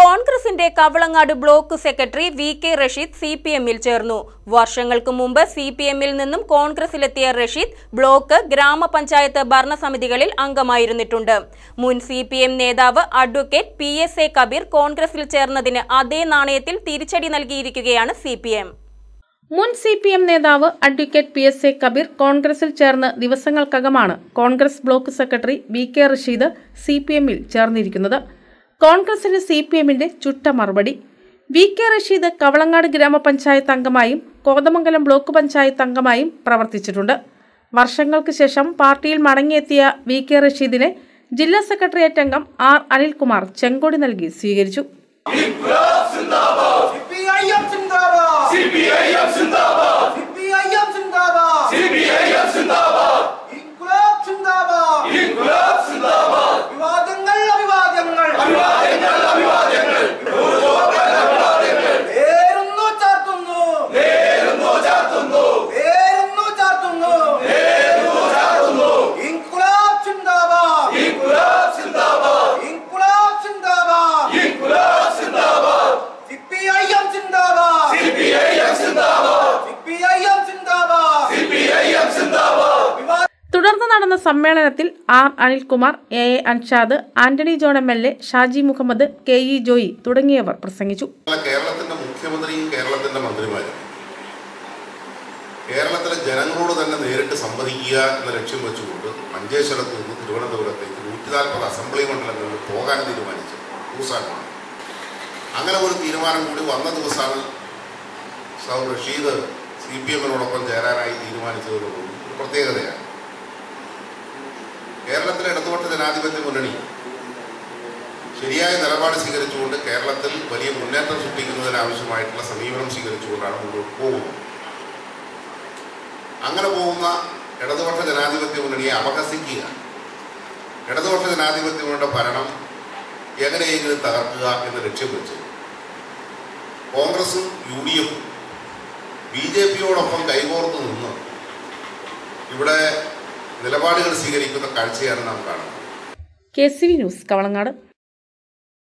കോൺഗ്രസിന്റെ Kavalangad block secretary V K Rasheed C P എമ്മിൽ ചേർന്നു വർഷങ്ങൾക്ക് മുമ്പ് സി പി എമ്മിൽ നിന്നും കോൺഗ്രസിലെത്തിയ റഷീദ് ബ്ലോക്ക് ഗ്രാമപഞ്ചായത്ത് ഭരണസമിതികളിൽ അംഗമായിരുന്നിട്ടുണ്ട് മുൻ സി പി എം നേതാവ് advocate P S A Kabeer കോൺഗ്രസിൽ ചേർന്നതിന് അതേ നാണയത്തിൽ തിരിച്ചടി നൽകിയിരിക്കുകയാണ് സി പി എം മുൻ സി പി എം നേതാവ് advocate P S A Kabeer കോൺഗ്രസിൽ ചേർന്ന് ദിവസങ്ങൾക്കകമാണ് Congress block secretary V K Rasheed C P എമ്മിൽ ചേർന്നിരിക്കുന്നത് കോൺഗ്രസിന് സി പി എമ്മിന്റെ ചുട്ട മറുപടി വി കെ റഷീദ് കവളങ്ങാട് ഗ്രാമപഞ്ചായത്ത് അംഗമായും കോതമംഗലം ബ്ലോക്ക് പഞ്ചായത്ത് അംഗമായും പ്രവർത്തിച്ചിട്ടുണ്ട് വർഷങ്ങൾക്ക് ശേഷം പാർട്ടിയിൽ മടങ്ങിയെത്തിയ വി കെ റഷീദിനെ ജില്ലാ സെക്രട്ടേറിയറ്റ് അംഗം ആർ അനിൽകുമാർ ചെങ്കൊടി നൽകി സ്വീകരിച്ചു സിപിഐഎം സിന്ദാബാദ് സിപിഐഎം സിന്ദാബാദ് സിപിഐഎം സിന്ദാബാദ് സിപിഐഎം സിന്ദാബാദ് ഇൻക്ലാബ് സിന്ദാബാദ് ഇൻക്ലാബ് സിന്ദാബാദ് വിവാദങ്ങൾ അഭിവാദ്യങ്ങൾ അഭിവാദ്യങ്ങൾ അഭിവാദ്യങ്ങൾ നേരുന്നു ചാർത്തുന്നു നേരുന്നു ചാർത്തുന്നു നേരുന്നു ചാർത്തുന്നു നേരുന്നു ചാർത്തുന്നു ഇൻക്ലാബ് സിന്ദാബാദ് ഇൻക്ലാബ് സിന്ദാബാദ് ഇൻക്ലാബ് സിന്ദാബാദ് ഇൻക്ലാബ് സിന്ദാബാദ് സിപിഐഎം സിന്ദാബാദ് സിപിഐഎം സിന്ദാബാദ് സിപിഐഎം സിന്ദാബാദ് സിപിഐഎം സിന്ദാബാദ് വിവാദ തുടർന്ന് നടന്ന സമ്മേളനത്തിൽ R Anilkumar A A Anshad Antony John M L A Shaji Muhammad K E Joy തുടങ്ങിയവർ പ്രസംഗിച്ചു അല്ല, കേരളത്തിന്റെ മുഖ്യമന്ത്രിയും കേരളത്തിന്റെ മന്ത്രിമാരും കേരളത്തിലെ ജനങ്ങളോട് തന്നെ നേരിട്ട് സംവദിക്കുക എന്ന ലക്ഷ്യം വെച്ചുകൊണ്ട് മഞ്ചേശ്വരത്ത് നിന്ന് തിരുവനന്തപുരത്തേക്ക് നൂറ്റി നാൽപ്പത് അസംബ്ലി മണ്ഡലങ്ങളിൽ പോകാൻ തീരുമാനിച്ചു ദിവസമാണ് അങ്ങനെ ഒരു തീരുമാനം കൂടി വന്ന ദിവസമാണ് സൗ റഷീദ് സി പി എമ്മിനോടൊപ്പം ചേരാനായി തീരുമാനിച്ചതോടുകൂടി ഒരു പ്രത്യേകതയാണ് കേരളത്തിലെ ഇടതുപക്ഷ ജനാധിപത്യ മുന്നണി ശരിയായ നിലപാട് സ്വീകരിച്ചുകൊണ്ട് കേരളത്തിൽ വലിയ മുന്നേറ്റം സൃഷ്ടിക്കുന്നതിന് ആവശ്യമായിട്ടുള്ള സമീപനം സ്വീകരിച്ചുകൊണ്ടാണ് മുന്നോട്ട് പോകുന്നത് അങ്ങനെ പോകുന്ന ഇടതുപക്ഷ ജനാധിപത്യ മുന്നണിയെ അപഹസിക്കുക ഇടതുപക്ഷ ജനാധിപത്യ മുന്നണിയുടെ ഭരണം എങ്ങനെയെങ്കിലും തകർക്കുക എന്ന ലക്ഷ്യം വെച്ച് കോൺഗ്രസും യു ഡി എഫും ബി ജെ പിയോടൊപ്പം കൈകോർത്ത് നിന്ന് ഇവിടെ നിലപാടുകൾ സ്വീകരിക്കുന്ന കാഴ്ചയാണ് നാം കാണുന്നത് K C V news Kavalangad